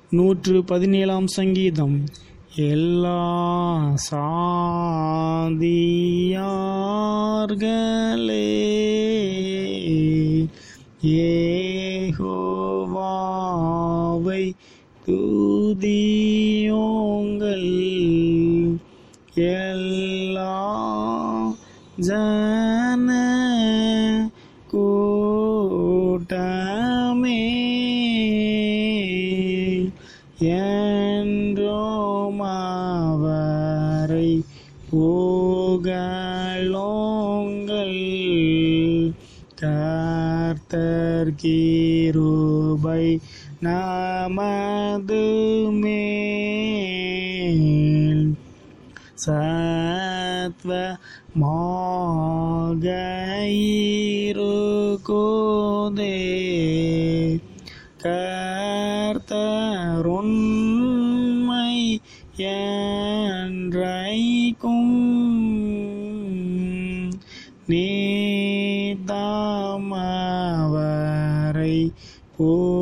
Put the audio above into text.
நூற்று பதினேழாம் சங்கீதம் எல்லா சாதியார்களே ஏகோவாவை துதியோங்கள் எல்லா ஜன கூட்டமே என்றும் அவரை புகழோங்கள் கர்த்தர் கிருபை நமது மேல் சத்வ மாகோதே கர்த்தருண்மை என்றைக்கும் நீதாமவரை போ